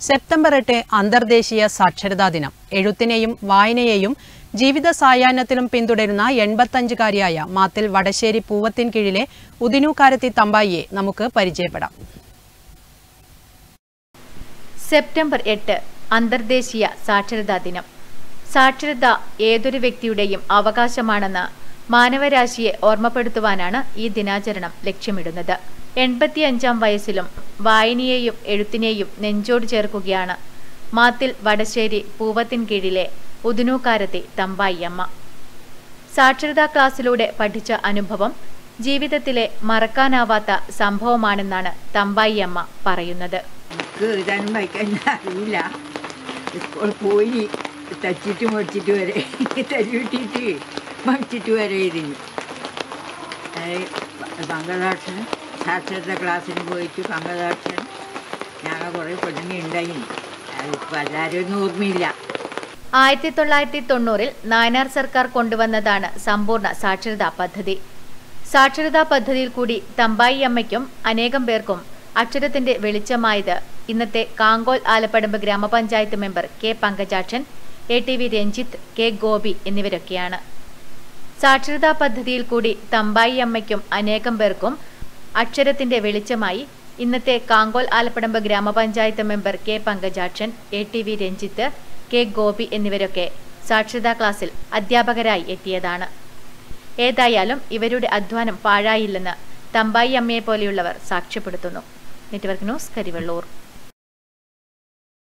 September എട്ട് അന്തർദേശീയ സാക്ഷരതാ ദിനം എഴുത്തിനെയും വായനയെയും ജീവിത സായാഹ്നത്തിലും പിന്തുടരുന്ന എൺപത്തഞ്ചുകാരിയായ മാത്തിൽ വടശ്ശേരി പൂവത്തിൻ കീഴിലെ ഉദിനൂക്കാരത്തി തമ്പായിയെ നമുക്ക് പരിചയപ്പെടാം സെപ്റ്റംബർ എട്ട് അന്തർദേശീയ സാക്ഷരതാ ദിനം സാക്ഷരത ഏതൊരു വ്യക്തിയുടെയും അവകാശമാണെന്ന് മാനവരാശിയെ ഓർമ്മപ്പെടുത്തുവാനാണ് ഈ ദിനാചരണം ലക്ഷ്യമിടുന്നത് എൺപത്തിയഞ്ചാം വയസ്സിലും വായനയെയും എഴുത്തിനെയും നെഞ്ചോട് ചേർക്കുകയാണ് മാത്തിൽ വടശ്ശേരി പൂവത്തിൻ കീഴിലെ ഉദിനൂക്കാരത്തെ തമ്പായിയമ്മ സാക്ഷരതാ ക്ലാസ്സിലൂടെ പഠിച്ച അനുഭവം ജീവിതത്തിലെ മറക്കാനാവാത്ത സംഭവമാണെന്നാണ് തമ്പായിയമ്മ പറയുന്നത് എനിക്ക് എഴുതാനും വായിക്കാനും അറിയില്ല ഇപ്പോൾ പോയി തച്ചിട്ട് മടിച്ചിട്ട് വരെ തല്ലിവിട്ടിട്ട് മടിച്ചിട്ട് വരെ ഇരുന്നു പങ്കജാക്ഷൻ സാക്ഷരത ക്ലാസ്സിന് പോയിട്ട് പങ്കജാക്ഷൻ ഞങ്ങൾ കുറേ പെണ്ണുങ്ങി ഉണ്ടായിന് അതിപ്പോൾ എല്ലാവരും ഒന്നും ഓർമ്മയില്ല ആയിരത്തി തൊള്ളായിരത്തി തൊണ്ണൂറിൽ നായനാർ സർക്കാർ കൊണ്ടുവന്നതാണ് സമ്പൂർണ്ണ സാക്ഷരതാ പദ്ധതി സാക്ഷരതാ പദ്ധതിയിൽ കൂടി തമ്പായി അമ്മയ്ക്കും അനേകം പേർക്കും അക്ഷരത്തിന്റെ വെളിച്ചമായത് ഇന്നത്തെ കാങ്കോൽ ആലപ്പടമ്പ് ഗ്രാമപഞ്ചായത്ത് member K Pankajakshan A T V Ranjith K Gopi എന്നിവരൊക്കെയാണ് സാക്ഷരതാ പദ്ധതിയിൽ കൂടി തമ്പായി അമ്മയ്ക്കും അനേകം പേർക്കും അക്ഷരത്തിന്റെ വെളിച്ചമായി ഇന്നത്തെ കാങ്കോൽ ആലപ്പടമ്പ് ഗ്രാമപഞ്ചായത്ത് member K Pankajakshan A T V Ranjith K Gopi എന്നിവരൊക്കെ സാക്ഷരതാ ക്ലാസ്സിൽ അധ്യാപകരായി എത്തിയതാണ് ഏതായാലും ഇവരുടെ അധ്വാനം പാഴായില്ലെന്ന് തമ്പായി അമ്മയെ പോലെയുള്ളവർ സാക്ഷ്യപ്പെടുത്തുന്നു നെറ്റ്വർക്ക് ന്യൂസ് കരിവള്ളൂർ